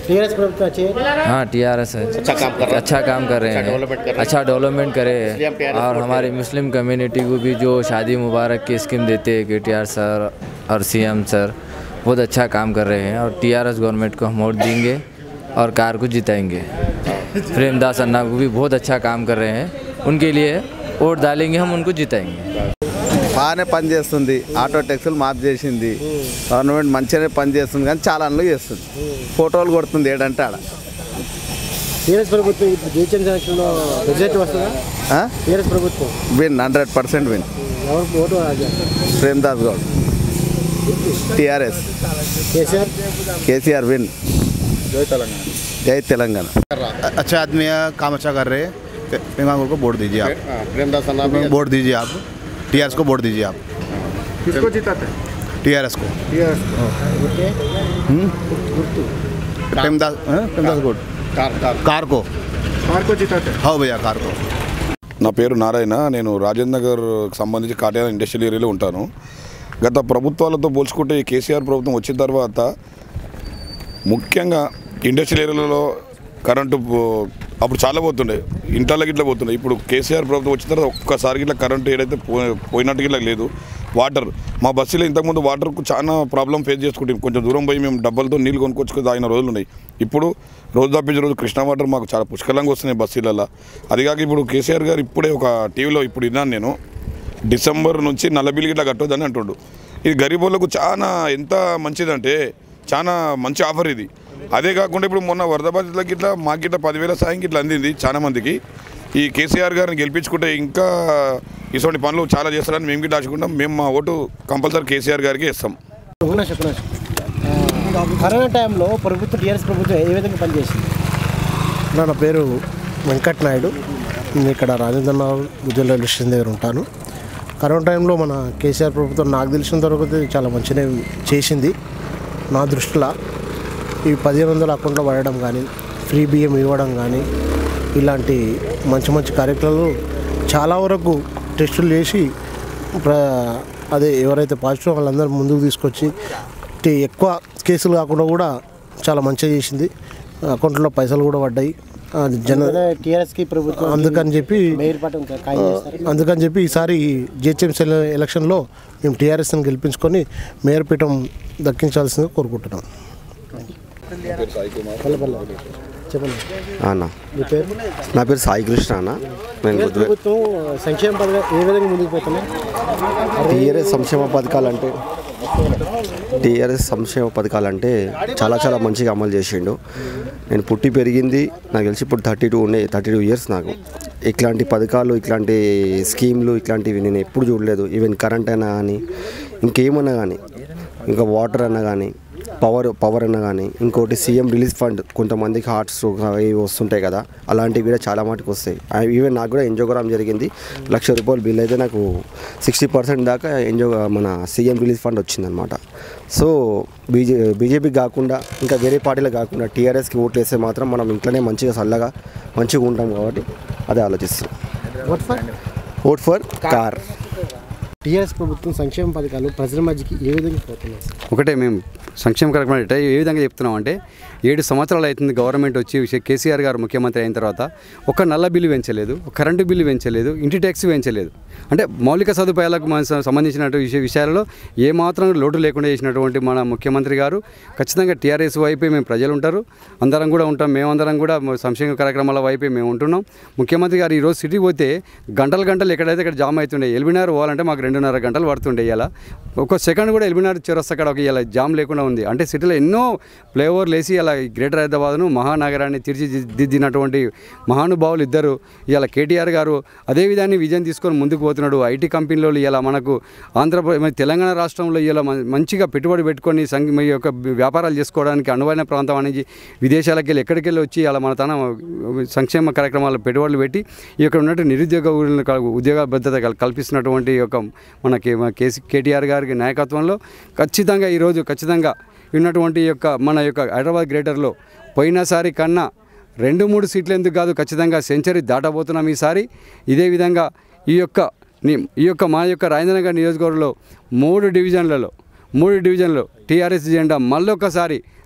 TRS ప్రభుత్వం अच्छे हाँ टी आर एस है अच्छा काम कर रहा है अच्छा काम कर रहे अच्छा हैं डेवलपमेंट कर रहे हैं। अच्छा डेवलपमेंट करे इसलिए हम TRS और वोट हमारी मुस्लिम कम्युनिटी को भी जो शादी मुबारक की स्कीम देते हैं के टी आर सर और सी एम सर बहुत अच्छा काम कर रहे हैं और टी आर एस गवर्नमेंट को हम वोट देंगे और कार को जिताएंगे प्रेमदास अन्ना को भी बहुत अच्छा काम कर रहे हैं उनके लिए वोट डालेंगे हम उनको जिताएंगे బాగానే పని చేస్తుంది ఆటో ట్యాక్సీలు మాఫ్ చేసింది గవర్నమెంట్ మంచిగానే పని చేస్తుంది కానీ చాలా అన్లు చేస్తుంది ఫోటోలు కొడుతుంది ఏడంటే ఆడ టీఆర్ఎస్ ప్రభుత్వం ఇప్పుడు జిహెచ్ఎం ఎలక్షన్లో రిజల్ట్ వస్తుందా ఆ? టీఆర్ఎస్ ప్రభుత్వం విన్ హండ్రెడ్ పర్సెంట్ విన్ ఎవరు vote Raja Premdas Goud TRS KCR KCR win జై తెలంగాణ अच्छा आदमी है काम अच्छा कर रहे हैं पेमांगुर को वोट दीजिए आप हाँ, प्रेमदास अन्ना भी वोट दीजिए आप टीआरएस को वोट दीजिए आप किसको जिताते टीआरएस को टीआरएस ఓకే प्रेमदास हाँ? Premdas vote car car car को कार को जिताते हाँ भैया कार को నా పేరు నారాయణ నేను రాజేంద్ర నగర్ సంబంధించి కాటేర ఇండస్ట్రియల్ ఏరియాలో ఉంటాను గత ప్రభుత్వాలతో పోల్చుకుంటే ఈ కేసీఆర్ ప్రభుత్వం వచ్చిన తర్వాత ముఖ్యంగా ఇండస్ట్రియల్ ఏరియాలలో కరెంటు పో- అప్పుడు చాలా పోతుండే ఇంటాలకి ఇట్లా పోతుండే ఇప్పుడు కేసీఆర్ ప్రభుత్వం వచ్చిన తర్వాత ఒక్కసారి ఇట్లా కరెంటు ఏదైతే పో పోయినట్టు ఇట్లా లేదు వాటర్ మా బస్సులో ఇంతకుముందు వాటర్కు చాలా ప్రాబ్లం ఫేస్ చేసుకుంటాం కొంచెం దూరం పోయి మేము డబ్బలతో నీళ్ళు కొనుక్కొచ్చుకొని తాగిన రోజులు ఉన్నాయి ఇప్పుడు రోజు తప్పించిన రోజు కృష్ణా వాటర్ మాకు చాలా పుష్కలంగా వస్తున్నాయి బస్సులలో అది కాక ఇప్పుడు కేసీఆర్ గారు ఇప్పుడే ఒక టీవీలో ఇప్పుడు విన్నాను నేను డిసెంబర్ నుంచి నల్ల బిల్లు ఇట్లా కట్టొద్దని అంటుండు ఇది గరీబులకు చాలా ఎంత మంచిదంటే చాలా మంచి ఆఫర్ ఇది అదే కాకుండా ఇప్పుడు మొన్న వరద బాధితులకి ఇట్లా మాకు ఇట్లా పదివేల సాయం ఇట్లా అందింది చాలా మందికి ఈ కేసీఆర్ గారిని గెలిపించుకుంటే ఇంకా ఇటువంటి పనులు చాలా చేస్తారని మేము గిట్లా ఆశకుంటాం మేము మా ఓటు కంపల్సరీ కేసీఆర్ గారికి ఇస్తాం ఉగ్నాష్ ఉగ్నాష్ కరోనా టైంలో ప్రభుత్వం టీఆర్ఎస్ ప్రభుత్వం ఏ విధంగా పనిచేసింది నా పేరు వెంకట్ నాయుడు నేను ఇక్కడ రాజేంద్ర నగర్ ఉద్యోగ రైల్వే స్టేషన్ దగ్గర ఉంటాను కరోనా టైంలో మన కేసీఆర్ ప్రభుత్వం నాకు తెలిసినంత వరకు అయితే చాలా మంచిగా చేసింది నా దృష్టిలో ఈ పదిహేను వందల అకౌంట్లో పడడం కానీ ఫ్రీ బియ్యం ఇవ్వడం కానీ ఇలాంటి మంచి మంచి కార్యక్రమాలు చాలా వరకు టెస్టులు చేసి ప్ర అదే ఎవరైతే పాజిటివ్ వాళ్ళందరూ ముందుకు తీసుకొచ్చి టి- ఎక్కువ కేసులు కాకుండా కూడా చాలా మంచిగా చేసింది అకౌంట్లో పైసలు కూడా పడ్డాయి ఆ, జన టీఆర్ఎస్ కి ప్రభుత్వం అందుకని చెప్పి మేయర్ పట్టం ఖాయం చేస్తారు అందుకని చెప్పి ఈసారి జిహెచ్ఎంసీ ఎలక్షన్లో మేము టీఆర్ఎస్ని గెలిపించుకొని మేయర్ పీఠం దక్కించాల్సిందిగా కోరుకుంటున్నాం చెప్పండి అన్న మీ పేరు నా పేరు సాయి కృష్ణ అన్న నేను టీఆర్ఎస్ ప్రభుత్వం సంక్షేమ పథకాలు ఏ విధంగా ముందుకు పోతున్నాయి టీఆర్ఎస్ సంక్షేమ పథకాలంటే టీఆర్ఎస్ సంక్షేమ పథకాలంటే చాలా చాలా మంచిగా అమలు చేసిండు నేను పుట్టి పెరిగింది నాకు తెలిసి ఇప్పుడు థర్టీ టూ ఉన్నాయి థర్టీ టూ ఇయర్స్ నాకు ఇట్లాంటి పథకాలు ఇట్లాంటి స్కీమ్లు ఇట్లాంటివి నేను ఎప్పుడు చూడలేదు ఈవెన్ కరెంట్ అయినా కానీ ఇంకేమన్నా కానీ ఇంకా వాటర్ అన్నా కానీ పవర్ పవర్ అన్నా కానీ ఇంకోటి సీఎం రిలీజ్ ఫండ్ కొంతమందికి హార్ట్ స్ట్రోక్ అవి వస్తుంటాయి కదా అలాంటివి కూడా చాలా మటుకు వస్తాయి అవి ఈవెన్ నాకు కూడా ఎంజోగ్రామ్ జరిగింది లక్ష రూపాయల బిల్ అయితే నాకు సిక్స్టీ పర్సెంట్ దాకా ఎంజో మన సీఎం రిలీజ్ ఫండ్ వచ్చిందనమాట సో బీజే బీజేపీ కాకుండా ఇంకా వేరే పార్టీలకు కాకుండా టీఆర్ఎస్కి ఓట్లు వేస్తే మాత్రం మనం ఇంట్లోనే మంచిగా చల్లగా మంచిగా ఉంటాం కాబట్టి అదే ఆలోచిస్తాం what for vote for car TRS ప్రభుత్వం సంక్షేమ పథకాలు ప్రజల మధ్యకి ఏ విధంగా పోతున్నాయి ఒకటే మేము సంక్షేమ కార్యక్రమం అంటే ఏ విధంగా చెప్తున్నాం అంటే ఏడు సంవత్సరాలు అవుతుంది గవర్నమెంట్ వచ్చి కేసీఆర్ గారు ముఖ్యమంత్రి అయిన తర్వాత ఒక నల్ల బిల్లు పెంచలేదు ఒక కరెంటు బిల్లు పెంచలేదు ఇంటి ట్యాక్స్ పెంచలేదు అంటే మౌలిక సదుపాయాలకు మన స- సంబంధించిన విషయ విషయాలలో ఏమాత్రం లోటు లేకుండా చేసినటువంటి మన ముఖ్యమంత్రి గారు ఖచ్చితంగా టీఆర్ఎస్ వైపే మేము ప్రజలు ఉంటారు అందరం కూడా ఉంటాం మేమందరం కూడా మ- సంక్షేమ కార్యక్రమాల వైపే మేము ఉంటున్నాం ముఖ్యమంత్రి గారు ఈరోజు సిటీ పోతే గంటలు గంటలు ఎక్కడైతే ఇక్కడ జామ్ అవుతుండే ఎల్బినార్ పోవాలంటే మాకు రెండున్నర గంటలు పడుతుండే ఇలా ఒక సెకండ్ కూడా ఎల్బినార్ చిరస్త అక్కడ ఒక ఇలా జామ్ లేకుండా ఉంది అంటే సిటీలో ఎన్నో ఫ్లేవర్లు వేసి ఇలా గ్రేటర్ హైదరాబాద్ను మహానగరాన్ని తీర్చిదిద్దినటువంటి మహానుభావులు ఇద్దరు ఇలా కేటీఆర్ గారు అదే విధాన్ని విజయం తీసుకొని ముందుకు పోతున్నాడు ఐటీ కంపెనీలో ఇలా మనకు ఆంధ్రప్రదేశ్ మన తెలంగాణ రాష్ట్రంలో ఇలా మన- మంచిగా పెట్టుబడి పెట్టుకొని సంఘ మీ యొక్క వ్యాపారాలు చేసుకోవడానికి అనువైన ప్రాంతం అనేది విదేశాలకు వెళ్ళి ఎక్కడికి వెళ్ళి వచ్చి అలా మన తన సంక్షేమ కార్యక్రమాలు పెట్టుబడులు పెట్టి ఇక్కడ ఉన్నట్టు నిరుద్యోగ ఊళ్ళను కల్- ఉద్యోగ భద్రత కల్- కల్పిస్తున్నటువంటి ఒక మనకి మన కేసీ కేటీఆర్ గారి నాయకత్వంలో ఖచ్చితంగా ఈరోజు ఖచ్చితంగా ఉన్నటువంటి యొక్క మన యొక్క హైదరాబాద్ గ్రేటర్లో పోయినసారి కన్నా రెండు మూడు సీట్లు ఎందుకు కాదు ఖచ్చితంగా సెంచరీ దాటబోతున్నాం ఈసారి ఇదే విధంగా ఈ యొక్క ని- ఈ యొక్క మా యొక్క రాజేంద్రనగర్ నియోజకవర్గంలో మూడు డివిజన్లలో మూడు డివిజన్లో టీఆర్ఎస్ జెండా మళ్ళొకసారి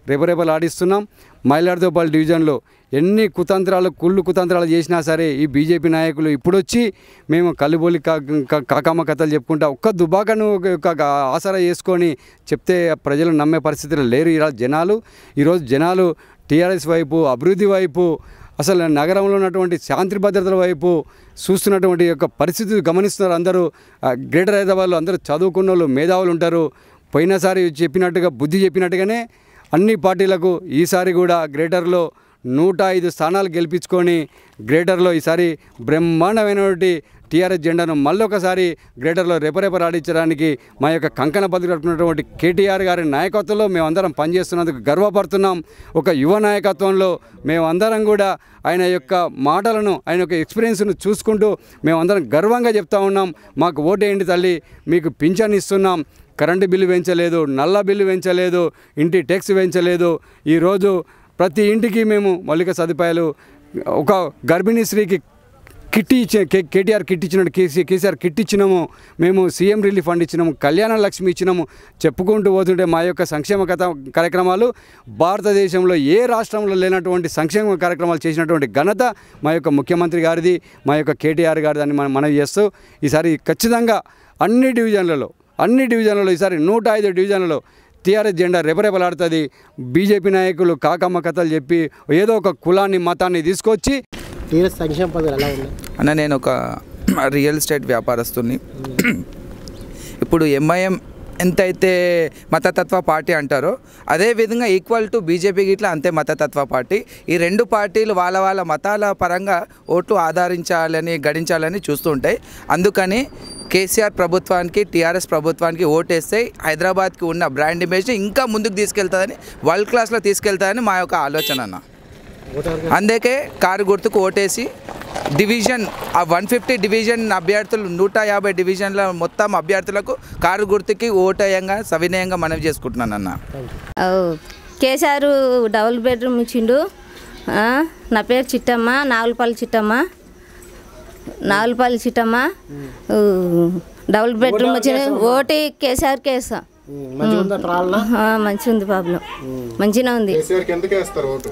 రేపరేపలు ఆడిస్తున్నాం మైలాడుతోపల్లి డివిజన్లో ఎన్ని కుతంత్రాలు కుళ్ళు కుతంత్రాలు చేసినా సరే ఈ బీజేపీ నాయకులు ఇప్పుడొచ్చి మేము కల్లిబోలి కా కా- కాకమ్మ కథలు చెప్పుకుంటా ఒక్క దుబాకను ఒక ఆసరా చేసుకొని చెప్తే ప్రజలు నమ్మే పరిస్థితిలో లేరు ఈరోజు జనాలు ఈరోజు జనాలు టీఆర్ఎస్ వైపు అభివృద్ధి వైపు అసలు నగరంలో ఉన్నటువంటి శాంతి భద్రతల వైపు చూస్తున్నటువంటి యొక్క పరిస్థితి గమనిస్తున్నారు అందరూ ఆ, గ్రేటర్ హైదరాబాద్లో అందరూ చదువుకున్న వాళ్ళు మేధావులు ఉంటారు పోయినసారి చెప్పినట్టుగా బుద్ధి చెప్పినట్టుగానే అన్ని పార్టీలకు ఈసారి కూడా గ్రేటర్లో నూట ఐదు స్థానాలు గెలిపించుకొని గ్రేటర్లో ఈసారి బ్రహ్మాండమైనటువంటి టీఆర్ఎస్ జెండాను మళ్ళొకసారి గ్రేటర్లో రెపరెపరాడించడానికి మా యొక్క కంకణ బతుకున్నటువంటి కేటీఆర్ గారి నాయకత్వంలో మేమందరం పనిచేస్తున్నందుకు గర్వపడుతున్నాం ఒక యువ నాయకత్వంలో మేమందరం కూడా ఆయన యొక్క మాటలను ఆయన యొక్క ఎక్స్పీరియన్స్ను చూసుకుంటూ మేమందరం గర్వంగా చెప్తా ఉన్నాం మాకు ఓటేయండి తల్లి మీకు పింఛన్ ఇస్తున్నాం కరెంటు బిల్లు పెంచలేదు నల్ల బిల్లు పెంచలేదు ఇంటి ట్యాక్స్ పెంచలేదు ఈరోజు ప్రతి ఇంటికి మేము మౌలిక సదుపాయాలు ఒక గర్భిణీ స్త్రీకి కిట్ ఇచ్చి కే- కేటీఆర్ కిట్ ఇచ్చినట్టు కేసీ కేసీఆర్ కిట్ ఇచ్చినాము మేము సీఎం రిలీఫ్ ఫండ్ ఇచ్చినాము కళ్యాణ లక్ష్మి ఇచ్చినాము చెప్పుకుంటూ పోతుంటే మా యొక్క సంక్షేమ కథ కార్యక్రమాలు భారతదేశంలో ఏ రాష్ట్రంలో లేనటువంటి సంక్షేమ కార్యక్రమాలు చేసినటువంటి ఘనత మా యొక్క ముఖ్యమంత్రి గారిది మా యొక్క కేటీఆర్ గారిది అని మనం మనవి చేస్తూ ఈసారి ఖచ్చితంగా అన్ని డివిజన్లలో అన్ని డివిజన్లలో ఈసారి నూట ఐదు డివిజన్లలో టీఆర్ఎస్ జెండా రెపరెపలాడుతుంది బీజేపీ నాయకులు కాకమ్మ కథలు చెప్పి ఏదో ఒక కులాన్ని మతాన్ని తీసుకొచ్చి టీఆర్ఎస్ సంక్షేమ పథకాలు ఎలా ఉన్నాయి అన్న నేను ఒక రియల్ ఎస్టేట్ వ్యాపారస్తుని ఇప్పుడు ఎంఐఎం ఎంతైతే మతతత్వ పార్టీ అంటారో అదే విధంగా ఈక్వల్ టు బీజేపీకి ఇట్లా అంతే మతతత్వ పార్టీ ఈ రెండు పార్టీలు వాళ్ళ వాళ్ళ మతాల పరంగా ఓట్లు ఆధారించాలని గడించాలని చూస్తుంటాయి అందుకని కేసీఆర్ ప్రభుత్వానికి టీఆర్ఎస్ ప్రభుత్వానికి ఓటేస్తే హైదరాబాద్కి ఉన్న బ్రాండ్ ఇమేజ్ని ఇంకా ముందుకు తీసుకెళ్తుందని వరల్డ్ క్లాస్లో తీసుకెళ్తాదని మా యొక్క ఆలోచన అన్న అందుకే కారు గుర్తుకు ఓటేసి డివిజన్ ఆ వన్ ఫిఫ్టీ డివిజన్ అభ్యర్థులు నూట యాభై డివిజన్ల మొత్తం అభ్యర్థులకు కారు గుర్తుకి ఓటేయంగా సవినయంగా మనవి చేసుకుంటున్నాను అన్న కేసీఆర్ డబుల్ బెడ్రూమ్ ఇచ్చిండు ఆ, నా పేరు చిట్టమ్మ నాగులపల్లి చిట్టమ్మ నాగులపల్లి చిట్టమ్మ ఊ, డబుల్ బెడ్రూమ్ వచ్చింది ఓటీ కేసీఆర్ కేసా మంచిగా ఉందా ప్రాబ్లం మంచిగా ఉంది ప్రాబ్లం మంచిగా ఉంది కేసీఆర్కి ఎందుకు వేస్తారు ఓటు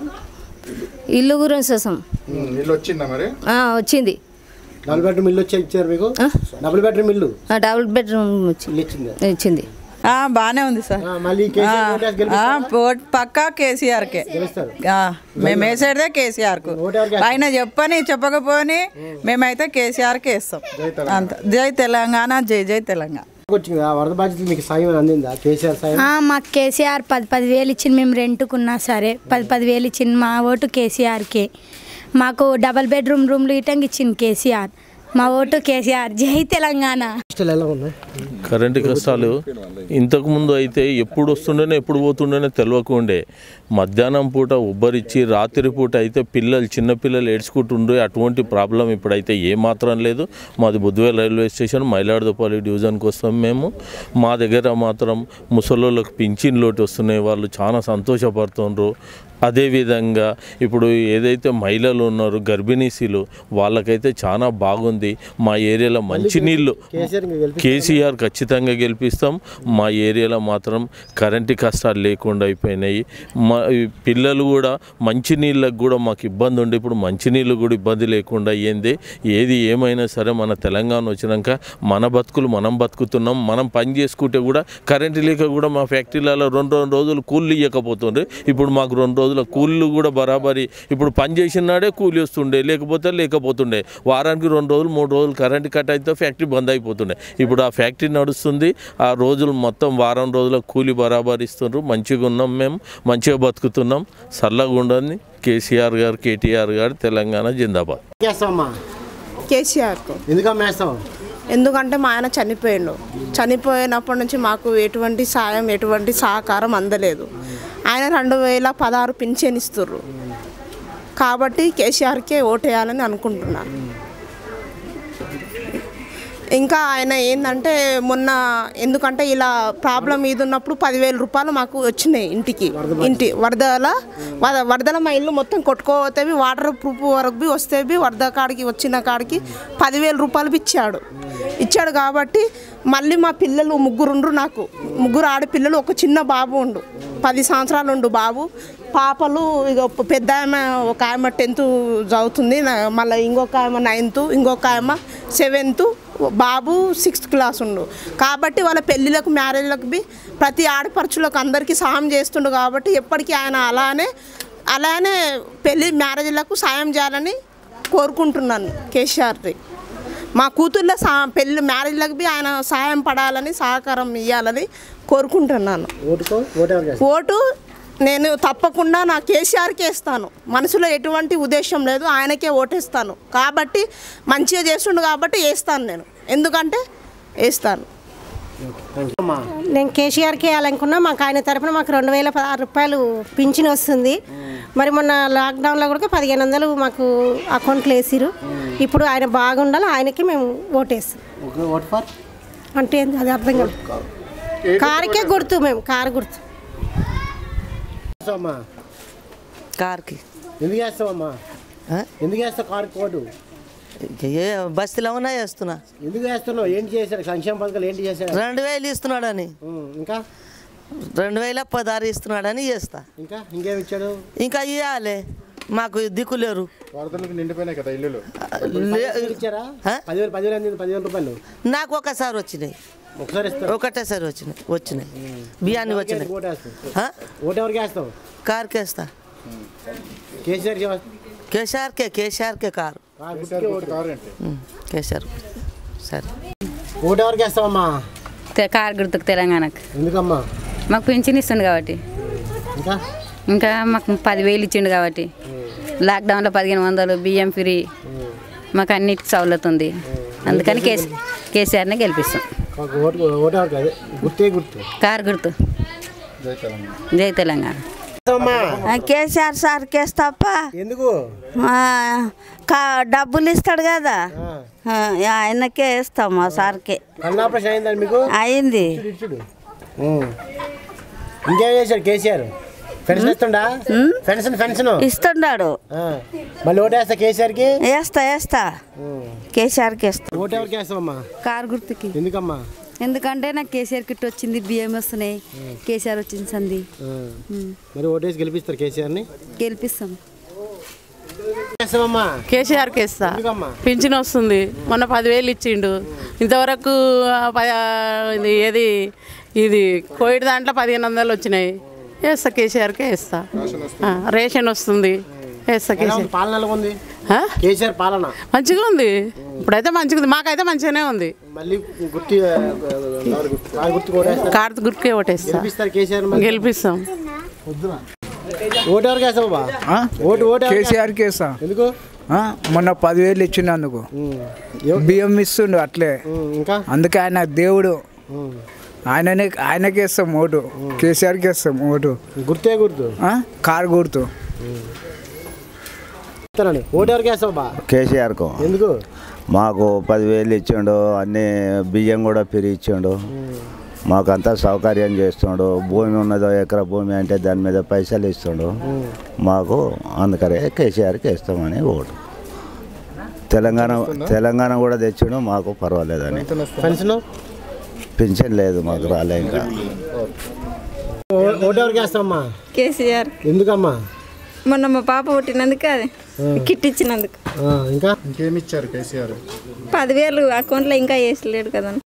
ఇల్లు గురించి కోసం ఉమ్, ఇల్లు వచ్చిందా మరి ఆ, వచ్చింది డబుల్ బెడ్రూమ్ ఇల్లు వచ్చి ఇచ్చారు మీకు డబుల్ బెడ్రూమ్ ఇల్లు ఆ, డబుల్ బెడ్రూమ్ వచ్చింది ఇచ్చింది ఇచ్చింది ఆ, బాగానే ఉంది సార్ మళ్ళీ కేసీఆర్ ఓటేసి గెలిపిస్తారా? ఆ, ఓట్ పక్కా కేసీఆర్కే ఆ, మేము వేసేదే కేసీఆర్కు ఆయన చెప్పని చెప్పకపోని మేమైతే కేసీఆర్కి వేస్తాం అంత జై తెలంగాణ జై జై తెలంగాణ వచ్చింది ఆ వరద బాధ్యతలు మీకు సాయం అందిందా కేసీఆర్ సాయం ఆ, మాకు కేసీఆర్ పది పది వేలు ఇచ్చింది మేము రెంట్కున్నా సరే పది పది వేలు ఇచ్చింది మా ఓటు కేసీఆర్కే మాకు డబల్ బెడ్రూమ్ రూమ్లు ఇటంగా ఇచ్చింది కేసీఆర్ మా ఓటు కేసీఆర్ జై తెలంగాణ కష్టాలు ఎలా ఉన్నాయి కరెంటు కష్టాలు ఇంతకుముందు అయితే ఎప్పుడు వస్తుండేనో ఎప్పుడు పోతుండేనో తెలియకుండే మధ్యాహ్నం పూట ఉబ్బరిచ్చి రాత్రి పూట అయితే పిల్లలు చిన్న పిల్లలు ఏడ్చుకుంటుండే అటువంటి ప్రాబ్లం ఇప్పుడైతే ఏమాత్రం లేదు మాది బుద్ధివేల్ రైల్వే స్టేషన్ మైలాడుదపల్లి డివిజన్కి వస్తాం మేము మా దగ్గర మాత్రం ముసలోళ్ళకి పింఛన్ లోటు వస్తున్నాయి వాళ్ళు చాలా సంతోషపడుతుండ్రు అదేవిధంగా ఇప్పుడు ఏదైతే మహిళలు ఉన్నారో గర్భిణీశీలు వాళ్ళకైతే చాలా బాగుంది మా ఏరియాలో మంచినీళ్ళు కేసీఆర్ మీకు గెలిపి కేసీఆర్ ఖచ్చితంగా గెలిపిస్తాం మా ఏరియాలో మాత్రం కరెంటు కష్టాలు లేకుండా అయిపోయినాయి మా ఈ పిల్లలు కూడా మంచినీళ్ళకు కూడా మాకు ఇబ్బంది ఉండే ఇప్పుడు మంచినీళ్ళు కూడా ఇబ్బంది లేకుండా అయ్యింది ఏది ఏమైనా సరే మన తెలంగాణ వచ్చినాక మన బతుకులు మనం బతుకుతున్నాం మనం పని చేసుకుంటే కూడా కరెంటు లేక కూడా మా ఫ్యాక్టరీలలో రెండు రెండు రోజులు కూలీలు ఇవ్వకపోతుండే ఇప్పుడు మాకు రెండు రోజుల కూలీలు కూడా బరాబరి ఇప్పుడు పని చేసిన నాడే కూలి వస్తుండే లేకపోతే లేకపోతుండే వారానికి రెండు రోజులు మూడు రోజులు కరెంట్ కట్ అయితే ఫ్యాక్టరీ బంద్ అయిపోతుండే ఇప్పుడు ఆ ఫ్యాక్టరీ నడుస్తుంది ఆ రోజులు మొత్తం వారం రోజుల కూలి బరాబర్ ఇస్తుండ్రు మంచిగా ఉన్నాం మేము మంచిగా బతుకుతున్నాం చల్లగా ఉండని కేసీఆర్ గారు కేటీఆర్ గారు తెలంగాణ జిందాబాద్ చేస్తావమ్మా కేసీఆర్కు ఎందుకు అమ్మేస్తావు ఎందుకంటే మా ఆయన చనిపోయిండు చనిపోయినప్పటి నుంచి మాకు ఎటువంటి సాయం ఎటువంటి సహకారం అందలేదు ఆయన రెండు వేల పదహారు పింఛన్ ఇస్తుర్రు కాబట్టి కేసీఆర్కే ఓటేయాలని అనుకుంటున్నాను ఇంకా ఆయన ఏంటంటే మొన్న ఎందుకంటే ఇలా ప్రాబ్లం ఇది ఉన్నప్పుడు పదివేల రూపాయలు మాకు వచ్చినాయి ఇంటికి ఇంటి వరదల వద- వరదల మా ఇల్లు మొత్తం కొట్టుకోపోతే వాటర్ ప్రూఫ్ వరకు బి వస్తే బి వరద కాడికి వచ్చిన కాడికి పదివేల రూపాయలు బి ఇచ్చాడు ఇచ్చాడు కాబట్టి మళ్ళీ మా పిల్లలు ముగ్గురు ఉండ్రు నాకు ముగ్గురు ఆడపిల్లలు ఒక చిన్న బాబు ఉండు పది సంవత్సరాలు ఉండు బాబు పాపలు ఇక పెద్ద ఆమె ఒక ఆమె టెన్త్ చదువుతుంది నా- మళ్ళీ ఇంకొక ఆమె నైన్త్ ఇంకొక ఆమె సెవెంత్ బాబు సిక్స్త్ క్లాస్ ఉండు కాబట్టి వాళ్ళ పెళ్ళిళ్ళకు మ్యారేజ్లకు బి ప్రతి ఆడపడుచులకు అందరికీ సాయం చేస్తుండు కాబట్టి ఎప్పటికీ ఆయన అలానే అలానే పెళ్ళి మ్యారేజ్లకు సాయం చేయాలని కోరుకుంటున్నాను కేసీఆర్ది మా కూతుర్ల సా పెళ్ళి మ్యారేజ్లకు బి ఆయన సహాయం పడాలని సహకారం ఇవ్వాలని కోరుకుంటున్నాను ఓటుకో ఓటు ఎవరికి వేస్తారు? ఓటు నేను తప్పకుండా నా కేసీఆర్కే ఇస్తాను మనసులో ఎటువంటి ఉద్దేశం లేదు ఆయనకే ఓటేస్తాను కాబట్టి మంచిగా చేస్తుండు కాబట్టి వేస్తాను నేను ఎందుకంటే వేస్తాను నేను కేసీఆర్కి వేయాలనుకున్నా మాకు ఆయన తరపున మాకు రెండు వేల పదహారు రూపాయలు పింఛన్ వస్తుంది మరి మొన్న లాక్డౌన్లో కూడా పదిహేను వందలు మాకు అకౌంట్లో వేసిరు ఇప్పుడు ఆయన బాగుండాలి ఆయనకి మేము ఓటేస్తాం ఓకే, ఓటు ఫర్ అంటే ఏంది? అది అర్థం కాదు కారుకే గుర్తు మేము కారు గుర్తు వేస్తావమ్మా కార్కి ఎందుకు వేస్తావమ్మా ఎందుకు వేస్తావు కారు ఓటు ఏ బస్తీలో ఉన్నా చేస్తున్నా ఎందుకు వేస్తున్నావు ఏంటి చేశారు సంక్షేమ పథకాలు ఏంటి చేశారు రెండు వేలు ఇస్తున్నాడని ఇంకా రెండు వేల పదహారు ఇస్తున్నాడని చేస్తా ఇంకా ఇంకేమి ఇచ్చాడు ఇంకా ఇవ్వాలి మాకు దిక్కు లేరు వరదలకు నిండిపోయినాయి కదా ఇల్లులు పదివేలు ఇచ్చారా పదివేలు పదివేలు అందింది పదివేల రూపాయలు నాకు ఒకసారి వచ్చినాయి ఒకసారి ఇస్తారు ఒకటేసారి వచ్చినాయి వచ్చినాయి బియ్యాన్ని వచ్చినాయి ఓటు వేస్తావు ఆ? ఓటు ఎవరికి వేస్తావు కార్కి వేస్తా కేసీఆర్ కేసీఆర్కే కేసీఆర్కే కారు కారు ఏంటి ఉమ్, కేసీఆర్ సరే ఓటు ఎవరికి వేస్తావమ్మా తె- కారు గుర్తుకు తెలంగాణకు ఎందుకమ్మా మాకు పింఛన్ ఇస్తుండు కాబట్టి ఇంకా ఇంకా మాకు పదివేలు ఇచ్చిండు కాబట్టి లాక్డౌన్లో పదిహేను వందలు బియ్యం ఫ్రీ మాకు అన్నిటికి సౌలత్ ఉంది అందుకని కేసీ కేసీఆర్ని గెలిపిస్తాం మాకు ఓటు ఓటు ఎవరికి అదే గుర్తే గుర్తు కారు గుర్తు జై తెలంగాణ జై తెలంగాణ కేసీఆర్ సార్ కేసు తప్ప ఎందుకు ఆ, కా- డబ్బులు ఇస్తాడు కదా ఆ, ఆయనకే ఇస్తాం మా సార్కే కళ్ళు ఆపరేషన్ అయిందండి మీకు అయింది ఇచ్చుడు ఇంకేం చేశాడు కేసీఆర్ పెన్షన్ ఇస్తుండా పెన్షన్ పెన్షన్ ఇస్తున్నాడు మళ్ళీ ఓటు వేస్తా కేసీఆర్కి వేస్తా వేస్తా కేసీఆర్కి ఇస్తా ఓటు ఎవరికి వేస్తావమ్మా కారు గుర్తుకి ఎందుకమ్మా ఎందుకంటే నాకు కేసీఆర్ కిట్ వచ్చింది బియ్యం వస్తున్నాయి కేసీఆర్ వచ్చింది సంది ఆ. మరి ఓటేసి గెలిపిస్తారు కేసీఆర్ని గెలిపిస్తాం వేస్తావమ్మా కేసీఆర్కి ఇస్తా ఎందుకమ్మా పింఛన్ వస్తుంది మొన్న పదివేలు ఇచ్చిండు ఇంతవరకు ఆ, ప- ఆ, ఇది ఏది ఇది కోవిడ్ దాంట్లో పదిహేను వందలు వచ్చినాయి వేస్తా కేసీఆర్కే ఇస్తా ఆ, రేషన్ వస్తుంది వేస్తా ఎలా ఉంది? కేసీఆర్ పాలన ఎలా ఉంది కేసీఆర్ పాలన మంచిగా ఉంది ఇప్పుడైతే మంచిగా ఉంది మాకైతే మంచిగానే ఉంది మళ్ళీ గుర్తు కారు గుర్తు కారు గుర్తుకు ఓటేస్తారు కార్త్ గుర్తుకే ఓటేస్తా గెలిపిస్తారు కేసీఆర్ మరి? గెలిపిస్తాం ఓటు ఎవరికి వేస్తావు బా ఓటు ఓటు ఎవరికి కేసీఆర్కి వేస్తా ఎందుకు ఆ, మొన్న పదివేలు ఇచ్చినందుకు బియ్యం ఇస్తుండు అట్లే ఇంకా అందుకే ఆయన దేవుడు ఆయననే ఆయనకి వేస్తాం ఓటు కేసీఆర్కి వేస్తాం ఓటు గుర్తే గుర్తు ఆ, కారు గుర్తు చెప్తానండి ఓటు ఎవరికి వేస్తావు బా కేసీఆర్కు ఎందుకు మాకు పదివేలు ఇచ్చిండు అన్ని బియ్యం కూడా పిరి ఇచ్చిండు మాకంతా సౌకర్యం చేస్తుండు భూమి ఉన్నదో ఎకరా భూమి అంటే దాని మీద పైసలు ఇస్తుండు మాకు అందుకనే కేసీఆర్కి ఇస్తామని ఓటు తెలంగాణ తెలంగాణ కూడా తెచ్చిండు మాకు పర్వాలేదని పెన్షన్ పింఛన్ లేదు మాకు రాలే ఇంకా ఓ- ఓటు ఎవరికి వేస్తావమ్మా కేసీఆర్ ఎందుకమ్మా మొన్న మా పాప పుట్టినందుకు అది కిట్ ఇచ్చినందుకు ఆ, ఇంకా ఇంకేమి ఇచ్చారు కేసీఆర్ పదివేలు అకౌంట్లో ఇంకా వేసలేడు కదా